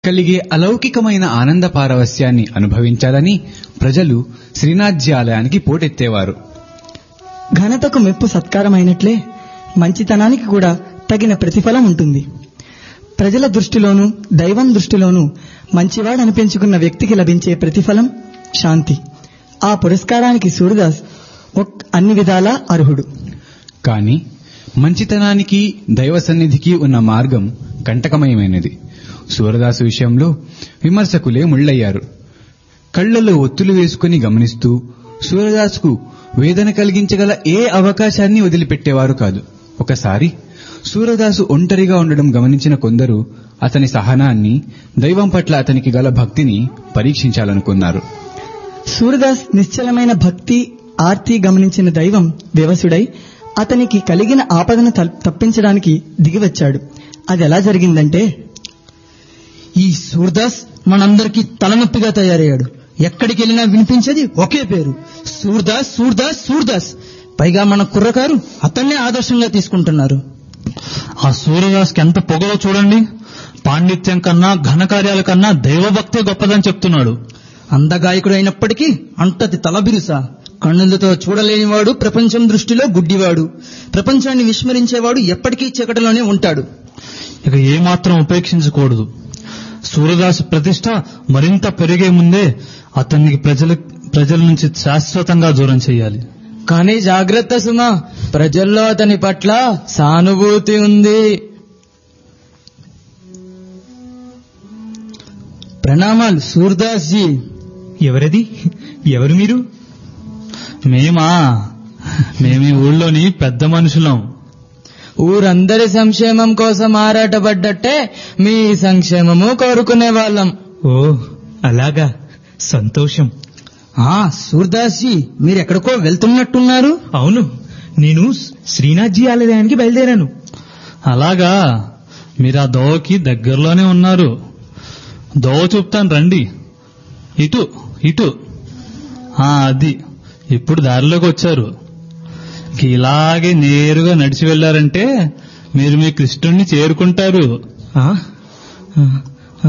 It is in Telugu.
కలిగే అలౌకికమైన ఆనంద పారవస్యాన్ని అనుభవించాలని ప్రజలు శ్రీనాథ్జీ ఆలయానికి పోటెత్తేవారు ఘనతకు మెప్పు సత్కారమైనట్లే మంచితనానికి కూడా తగిన ప్రతిఫలం ఉంటుంది ప్రజల దృష్టిలోనూ దైవం దృష్టిలోనూ మంచివాడనిపించుకున్న వ్యక్తికి లభించే ప్రతిఫలం శాంతి ఆ పురస్కారానికి సూర్యదాస్ ఒక్- అన్ని విధాలా అర్హుడు కాని మంచితనానికి దైవ సన్నిధికి ఉన్న మార్గం కంటకమయమైనది సూరదాసు విషయంలో విమర్శకులే ముళ్ళయ్యారు కళ్లలో ఒత్తులు వేసుకుని గమనిస్తూ సూరదాస్కు వేదన కలిగించగల ఏ అవకాశాన్ని వదిలిపెట్టేవారు కాదు ఒకసారి సూరదాసు ఒంటరిగా ఉండడం గమనించిన కొందరు అతని సహనాన్ని దైవం పట్ల అతనికి గల భక్తిని పరీక్షించాలనుకున్నారు సూర్యదాస్ నిశ్చలమైన భక్తి ఆర్తి గమనించిన దైవం వ్యవసుడై అతనికి కలిగిన ఆపదను తల్- తప్పించడానికి దిగివచ్చాడు అది ఎలా జరిగిందంటే ఈ సూర్దాస్ మనందరికీ తలనొప్పిగా తయారయ్యాడు ఎక్కడికి వెళ్ళినా వినిపించేది ఒకే పేరు సూర్దాస్ సూర్దాస్ సూర్దాస్ పైగా మన కుర్రకారు అతన్నే ఆదర్శంగా తీసుకుంటున్నారు ఆ సూర్యదాస్కి ఎంత పొగలో చూడండి పాండిత్యం కన్నా ఘనకార్యాల కన్నా దైవభక్తే గొప్పదని చెప్తున్నాడు అందగాయకుడు అయినప్పటికీ అంతటి తలబిరుస కన్నులతో చూడలేనివాడు ప్రపంచం దృష్టిలో గుడ్డివాడు ప్రపంచాన్ని విస్మరించేవాడు ఎప్పటికీ చీకటిలోనే ఉంటాడు ఇక ఏమాత్రం ఉపేక్షించకూడదు సూర్యదాసు ప్రతిష్ట మరింత పెరిగే ముందే అతనికి ప్రజల ప్రజల నుంచి శాశ్వతంగా దూరం చేయాలి కానీ జాగ్రత్త సుమా ప్రజల్లో అతని పట్ల సానుభూతి ఉంది ప్రణామాలు సూర్దాస్ జీ ఎవరది ఎవరు మీరు మేమా మేమీ ఊళ్ళోని పెద్ద మనుషులం ఊరందరి సంక్షేమం కోసం ఆరాటపడ్డట్టే మీ సంక్షేమము కోరుకునే వాళ్ళం ఓ అలాగా సంతోషం ఆ సూర్దాస్ జీ మీరెక్కడికో వెళ్తున్నట్టున్నారు అవును నేను శ్రీనాథ్జీ ఆలయానికి బయలుదేరాను అలాగా మీరు ఆ దోవకి దగ్గరలోనే ఉన్నారు దోవ చూపుతాను రండి ఇటు ఇటు ఆ అది ఇప్పుడు దారిలోకి వచ్చారు ఇంక ఇలాగే నేరుగా నడిచి వెళ్ళారంటే మీరు మీ కృష్ణుణ్ణి చేరుకుంటారు ఆ? ఆ,